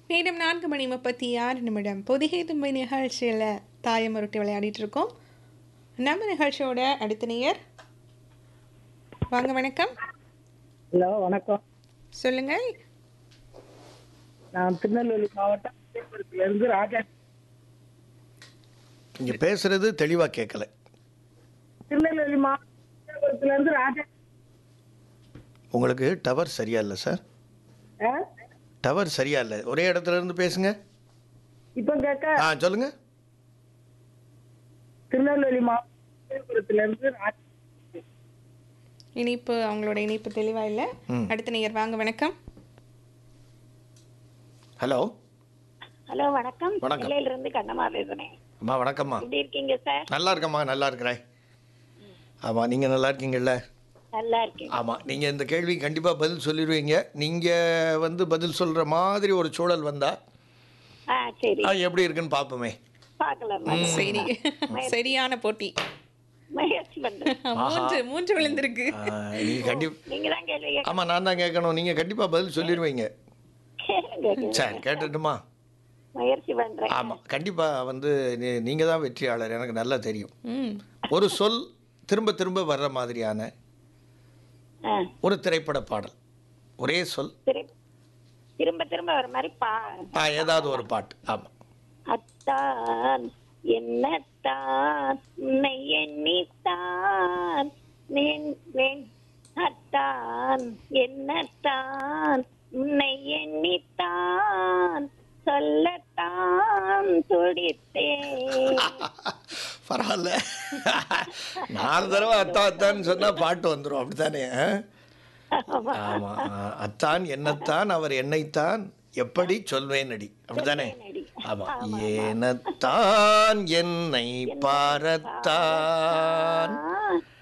நேரம் நான்கு மணி முப்பத்தி ஆறு நிமிடம் பொதிகை தும்பை நிகழ்ச்சியில் தாயம் உருட்டி விளையாடிட்டு இருக்கோம் நம்ம நிகழ்ச்சியோட அடுத்த நேயர் வாங்க வணக்கம் ஹலோ வணக்கம் சொல்லுங்க நான் திருநெல்வேலி மாவட்டம் விஜயபுரத்துல இருந்து ராஜா இங்கே பேசுறது தெளிவாக கேட்கல திருநெல்வேலி மாவட்டம் விஜயபுரத்துல இருந்து ராஜா உங்களுக்கு டவர் சரியா இல்லை சார் ஆ? டவர் சரியா இல்லை ஒரே இடத்துல இருந்து பேசுங்க இப்ப கேட்க ஆ சொல்லுங்க திருநெல்வேலி மாவட்டம் விஜயபுரத்துல இருந்து ராஜா இனிப்பு அவங்களோட இனிப்பு தெளிவா இல்லை ம். அடுத்த நேயர் வாங்க வணக்கம் ஹலோ ஹலோ வணக்கம் வணக்கம். நெல்லையில இருந்து கண்ணம்மா பேசுறேன் அம்மா வணக்கம்மா எப்படி இருக்கீங்க சார் நல்லா இருக்கம்மா நல்லா இருக்கிறேன் ஆமாம் நீங்கள் நல்லா இருக்கீங்கல்ல நல்லா இருக்கேன் ஆமாம் நீங்கள் இந்த கேள்வி கண்டிப்பாக பதில் சொல்லிடுவீங்க நீங்கள் வந்து பதில் சொல்கிற மாதிரி ஒரு சூழல் வந்தால் ஆ சரி எப்படி இருக்குன்னு பார்ப்போமே பார்க்கலாம் சரி சரியான போட்டி முயற்சி பண்றேன் மூன்று மூன்று விழுந்திருக்கு நீங்கள் கண்டி நீங்க தான் கேள்வி கேட்க- ஆமாம் நான் தான் கேட்கணும் நீங்கள் கண்டிப்பாக பதில் சொல்லிடுவீங்க கேளுங்க. சரி கேட்டுட்டுமா முயற்சி பண்றேன் ஆமாம் கண்டிப்பாக வந்து நீங்கள் தான் வெற்றியாளர் எனக்கு நல்லா தெரியும் ம் ஒரு சொல் திரும்ப திரும்ப வர்ற மாதிரியான ஆ, ஒரு திரைப்பட பாடல் ஒரே சொல் திரு- திரும்ப திரும்ப வர மாதிரி பா ஆ ஏதாவது ஒரு பாட்டு ஆமாம் அத்தான் என்னத்தான் உன்னை எண்ணித்தான் நின்- நின்- அத்தான் என்னத்தான் உன்னை எண்ணித்தான் சொல்லத்தான் துடித்தேன் பரவாயில்ல நாலு தடவை அத்தா அத்தான்னு சொன்னால் பாட்டு வந்துடும் அப்படித்தானே ஆ? ஆமா ஆ, அத்தான் என்னத்தான் அவர் என்னைத்தான் எப்படி சொல்வேன் அடி அப்படித்தானே அடி. ஆமா ஏனத்தான் என்னை பாரத்தான்